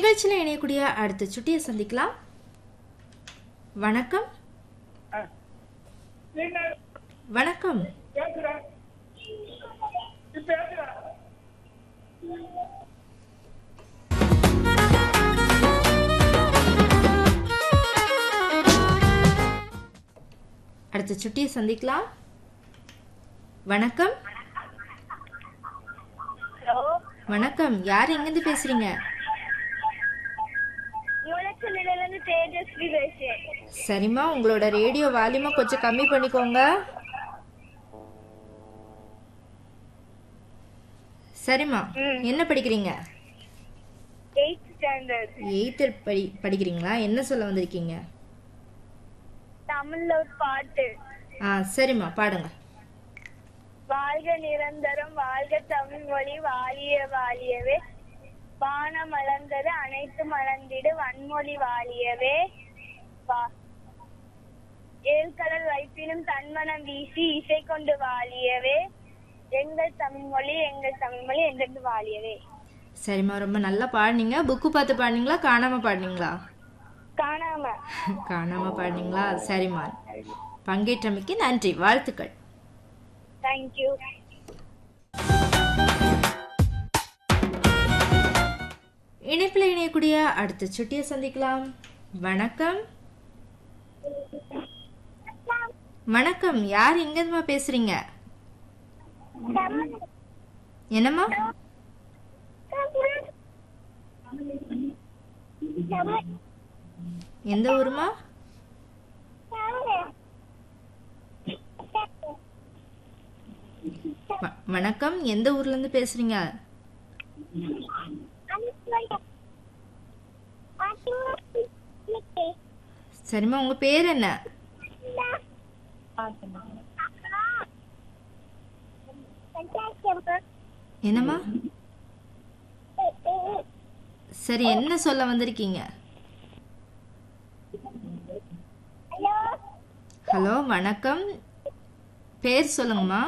நிகழ்ச்சியில் இணையக்கூடிய அடுத்த சுட்டியை சந்திக்கலாம் வணக்கம் வணக்கம் அடுத்த சுட்டியை சந்திக்கலாம் வணக்கம் ஹலோ வணக்கம் யார் எங்கேருந்து பேசுறீங்க முளச்சலில இருந்து தேஜஸ்வி பேசுறேன் சரிம்மா உங்களோட ரேடியோ வால்யூமை கொஞ்சம் கம்மி பண்ணிக்கோங்க சரிம்மா ம். என்ன படிக்கிறீங்க எயிட் ஸ்டாண்டர்ட் எயித்து படி படிக்கிறீங்களா என்ன சொல்ல வந்திருக்கீங்க தமிழ்ல ஒரு பாட்டு ஆ சரிம்மா பாடுங்க வாழ்க நிரந்தரம் வாழ்க தமிழ் மொழி வாழிய வாழியவே வானம் மலர்ந்தது அனைத்து மலர்ந்திடு வன்மொழி வாழியவே வா- ஏழ்கடல் வைப்பினும் தன்மனம் வீசி இசை கொண்டு வாழியவே எங்கள் தமிழ் மொழி எங்கள் தமிழ் மொழி என்றென்று வாழியவே சரிம்மா ரொம்ப நல்லா பாடுனீங்க புக்கு பார்த்து பாடுனீங்களா காணாம பாடுனீங்களா காணாம காணாம பாடுனீங்களா சரிம்மா பங்கேற்றமைக்கு நன்றி வாழ்த்துக்கள் தேங்க்யூ இணைப்பில் இணையக்கூடிய அடுத்த சுட்டியை சந்திக்கலாம் வணக்கம் வணக்கம் யார் எங்கேருந்துமா பேசுறீங்க என்னம்மா எந்த ஊருமா வ- வணக்கம் எந்த ஊர்ல இருந்து பேசுறீங்க சரிம்மா உங்க பேர் என்ன என்னம்மா சரி என்ன சொல்ல வந்திருக்கீங்க ஹலோ வணக்கம் பேர் சொல்லுங்கம்மா